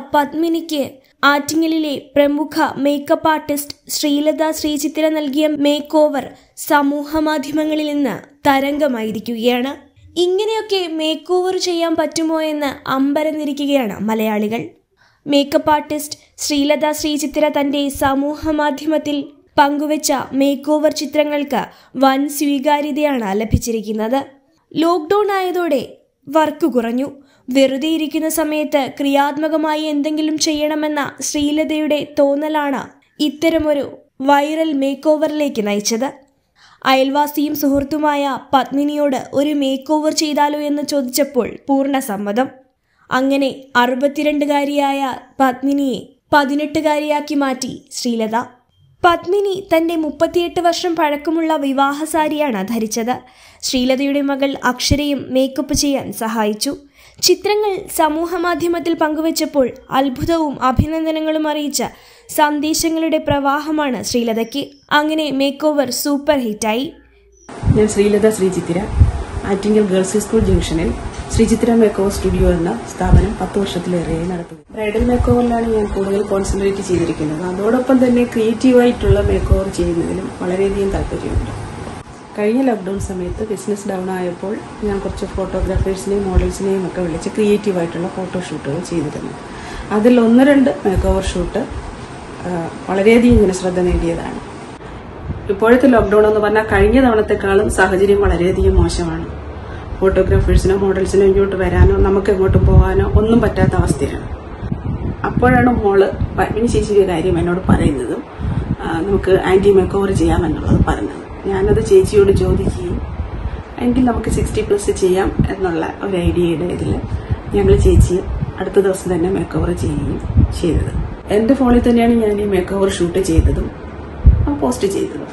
പത്മിനിക്ക് ആറ്റിങ്ങലിലെ പ്രമുഖ makeup artist Sreelatha Sree Chithira നൽകിയ make over സമൂഹ മാധ്യമങ്ങളിൽ നിന്ന് തരംഗമായിരിക്കുകയാണ് ഇങ്ങനെയൊക്കെ മേക്ക് ഓവർ ചെയ്യാൻ പറ്റുമോ എന്ന് അമ്പരന്നിരിക്കുകയാണ് മലയാളികൾ മേക്കപ്പ് ആർട്ടിസ്റ്റ് ശ്രീലത ശ്രീചിത്തിര തന്റെ സമൂഹ മാധ്യമത്തിൽ പങ്കുവച്ച മേക്ക് ഓവർ ചിത്രങ്ങൾക്ക് വൻ സ്വീകാര്യതയാണ് ലഭിച്ചിരിക്കുന്നത് ലോക്ക്ഡൌൺ ആയതോടെ വർക്ക് കുറഞ്ഞു വെറുതെ ഇരിക്കുന്ന സമയത്ത് ക്രിയാത്മകമായി എന്തെങ്കിലും ചെയ്യണമെന്ന ശ്രീലതയുടെ തോന്നലാണ് ഇത്തരമൊരു വൈറൽ മേക്ക് ഓവറിലേക്ക് നയിച്ചത് അയൽവാസിയും സുഹൃത്തുമായ പത്മിനിയോട് ഒരു മേക്ക് ഓവർ ചെയ്താലോ എന്ന് ചോദിച്ചപ്പോൾ പൂർണ്ണ സമ്മതം അങ്ങനെ അറുപത്തിരണ്ടുകാരിയായ പത്മിനിയെ പതിനെട്ടുകാരിയാക്കി മാറ്റി ശ്രീലത പത്മിനി തന്റെ മുപ്പത്തിയെട്ട് വർഷം പഴക്കമുള്ള വിവാഹ സാരിയാണ് ധരിച്ചത് ശ്രീലതയുടെ മകൾ അക്ഷരയും മേക്കപ്പ് ചെയ്യാൻ സഹായിച്ചു ചിത്രങ്ങൾ സമൂഹമാധ്യമത്തിൽ പങ്കുവച്ചപ്പോൾ അത്ഭുതവും അഭിനന്ദനങ്ങളും അറിയിച്ച സന്ദേശങ്ങളുടെ പ്രവാഹമാണ് ശ്രീലതയ്ക്ക് അങ്ങനെ മേക്ക് ഓവർ സൂപ്പർ ഹിറ്റായി ഞാൻ ശ്രീലത ശ്രീചിത്തിര ആറ്റിങ്ങൽ ഗേൾസ് സ്കൂൾ ജംഗ്ഷനിൽ ശ്രീചിത്തിര മേക്ക് ഓവർ സ്റ്റുഡിയോ എന്ന സ്ഥാപനം പത്ത് വർഷത്തിലേറെയായി നടത്തുന്നു ബ്രൈഡൽ മേക്ക് ഓവറിലാണ് ഞാൻ കൂടുതൽ കോൺസെൻട്രേറ്റ് ചെയ്തിരിക്കുന്നത് അതോടൊപ്പം തന്നെ ക്രിയേറ്റീവായിട്ടുള്ള മേക്ക് ഓവർ ചെയ്യുന്നതിലും വളരെയധികം താല്പര്യമുണ്ട് കഴിഞ്ഞ ലോക്ക്ഡൌൺ സമയത്ത് ബിസിനസ് ഡൗൺ ആയപ്പോൾ ഞാൻ കുറച്ച് ഫോട്ടോഗ്രാഫേഴ്സിനെയും മോഡൽസിനെയും ഒക്കെ വിളിച്ച് ക്രിയേറ്റീവായിട്ടുള്ള ഫോട്ടോഷൂട്ടുകൾ ചെയ്തിരുന്നു അതിൽ ഒന്ന് രണ്ട് മേക്ക് ഓവർ ഷൂട്ട് ആ, വളരെയധികം ജനശ്രദ്ധ നേടിയതാണ് ഇപ്പോഴത്തെ ലോക്ക്ഡൌൺ എന്ന് പറഞ്ഞാൽ കഴിഞ്ഞ തവണത്തെക്കാളും സാഹചര്യം വളരെയധികം മോശമാണ് ഫോട്ടോഗ്രാഫേഴ്സിനോ മോഡൽസിനോ ഇങ്ങോട്ട് വരാനോ നമുക്ക് എങ്ങോട്ടും പോകാനോ ഒന്നും പറ്റാത്ത അവസ്ഥയാണ് അപ്പോഴാണ് മോള് പത്മിനി ചേച്ചിയുടെ കാര്യം എന്നോട് പറയുന്നതും ആ, നമുക്ക് ആന്റി മേക്ക് ഓവർ ചെയ്യാമെന്നുള്ളത് പറഞ്ഞത് ഞാനത് ചേച്ചിയോട് ചോദിക്കുകയും എങ്കിൽ നമുക്ക് സിക്സ്റ്റി പ്ലസ് ചെയ്യാം എന്നുള്ള ഒരു ഐഡിയയുടെ ഇതിൽ ഞങ്ങൾ ചേച്ചി അടുത്ത ദിവസം തന്നെ മേക്ക് ഓവർ ചെയ്യുകയും ചെയ്തത് എന്റെ ഫോണിൽ തന്നെയാണ് ഞാൻ ഈ മേക്ക് ഓവർ ഷൂട്ട് ചെയ്തതും ആ, പോസ്റ്റ് ചെയ്തതും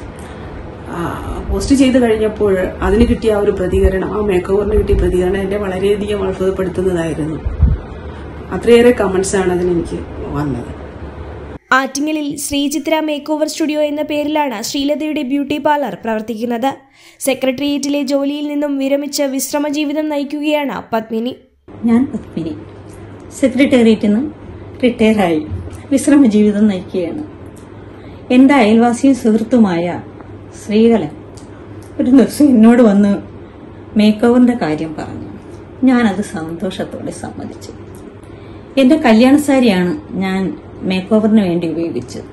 ആ, പോസ്റ്റ് ചെയ്ത് കഴിഞ്ഞപ്പോൾ അതിന് കിട്ടിയ ആ ഒരു പ്രതികരണം ആ മേക്ക് ഓവറിന് കിട്ടിയ പ്രതികരണം എന്നെ വളരെയധികം അത്ഭുതപ്പെടുത്തുന്നതായിരുന്നു അത്രയേറെ കമന്റ്സ് ആണ് അതിനെനിക്ക് വന്നത് ആറ്റിങ്ങലിൽ ശ്രീചിത്ര മേക്ക് ഓവർ സ്റ്റുഡിയോ എന്ന പേരിലാണ് ശ്രീലതയുടെ ബ്യൂട്ടി പാർലർ പ്രവർത്തിക്കുന്നത് സെക്രട്ടേറിയറ്റിലെ ജോലിയിൽ നിന്നും വിരമിച്ച് വിശ്രമ ജീവിതം നയിക്കുകയാണ് പത്മിനി ഞാൻ പത്മിനി സെക്രട്ടേറിയറ്റിൽ നിന്ന് റിട്ടയറായി വിശ്രമ ജീവിതം നയിക്കുകയാണ് എൻ്റെ അയൽവാസിയും സുഹൃത്തുമായ ശ്രീകലൻ ഒരു ദിവസം എന്നോട് വന്ന് മേക്ക് ഓവറിൻ്റെ കാര്യം പറഞ്ഞു ഞാനത് സന്തോഷത്തോടെ സമ്മതിച്ചു എൻ്റെ കല്യാണ സാരിയാണ് ഞാൻ മേക്ക് ഓവറിന് വേണ്ടി ഉപയോഗിച്ചത്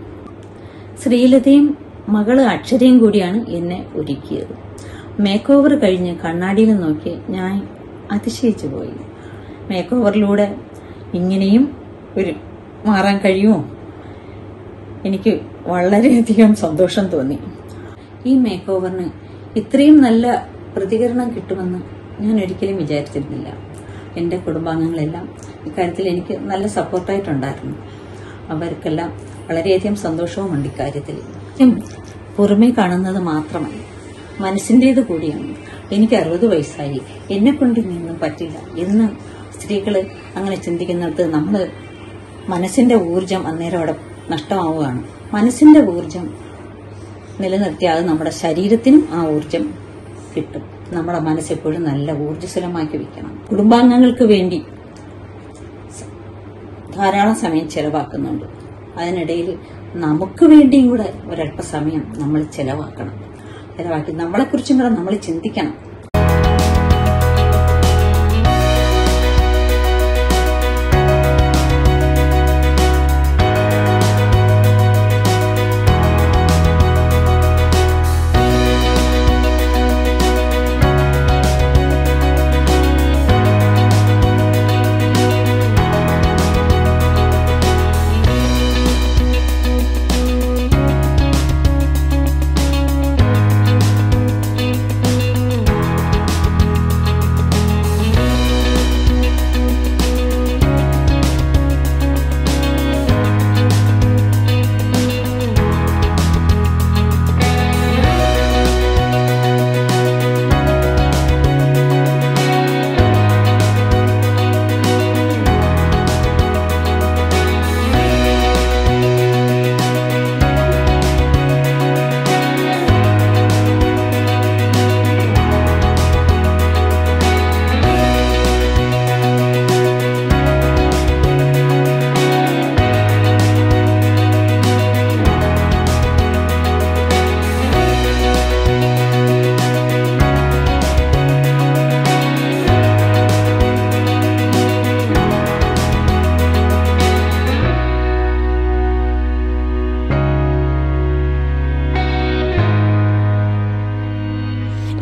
ശ്രീലതയും മകള് അക്ഷരയും കൂടിയാണ് എന്നെ ഒരുക്കിയത് മേക്ക് ഓവർ കഴിഞ്ഞ് കണ്ണാടിയിൽ നോക്കി ഞാൻ അതിശയിച്ചു പോയി മേക്ക് ഓവറിലൂടെ ഇങ്ങനെയും ഒരു മാറാൻ കഴിയുമോ എനിക്ക് വളരെയധികം സന്തോഷം തോന്നി ഈ മേക്ക് ഓവറിന് ഇത്രയും നല്ല പ്രതികരണം കിട്ടുമെന്ന് ഞാൻ ഒരിക്കലും വിചാരിച്ചിരുന്നില്ല എൻ്റെ കുടുംബാംഗങ്ങളെല്ലാം ഇക്കാര്യത്തിൽ എനിക്ക് നല്ല സപ്പോർട്ടായിട്ടുണ്ടായിരുന്നു അവർക്കെല്ലാം വളരെയധികം സന്തോഷവുമുണ്ട് ഇക്കാര്യത്തിൽ ഉം, പുറമേ കാണുന്നത് മാത്രമല്ല മനസ്സിൻ്റേത് കൂടിയാണ് എനിക്ക് അറുപത് വയസ്സായി എന്നെ കൊണ്ട് ഇനിയൊന്നും പറ്റില്ല എന്ന് സ്ത്രീകൾ അങ്ങനെ ചിന്തിക്കുന്നിടത്ത് നമ്മൾ മനസ്സിന്റെ ഊർജം അന്നേരം അവിടെ നഷ്ടമാവുകയാണ് മനസ്സിന്റെ ഊർജം നിലനിർത്തിയാൽ അത് നമ്മുടെ ശരീരത്തിനും ആ ഊർജം കിട്ടും നമ്മുടെ മനസ്സെപ്പോഴും നല്ല ഊർജ്ജസ്വലമാക്കി വെക്കണം കുടുംബാംഗങ്ങൾക്ക് വേണ്ടി സ- ധാരാളം സമയം ചെലവാക്കുന്നുണ്ട് അതിനിടയിൽ നമുക്ക് വേണ്ടിയും കൂടെ ഒരല്പസമയം നമ്മൾ ചെലവാക്കണം ചെലവാക്കി നമ്മളെക്കുറിച്ചും കൂടെ നമ്മൾ ചിന്തിക്കണം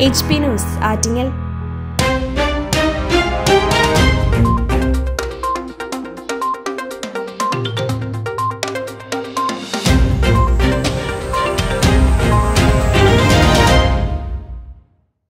എച്ച് പി ന്യൂസ് ആറ്റിങ്ങൽ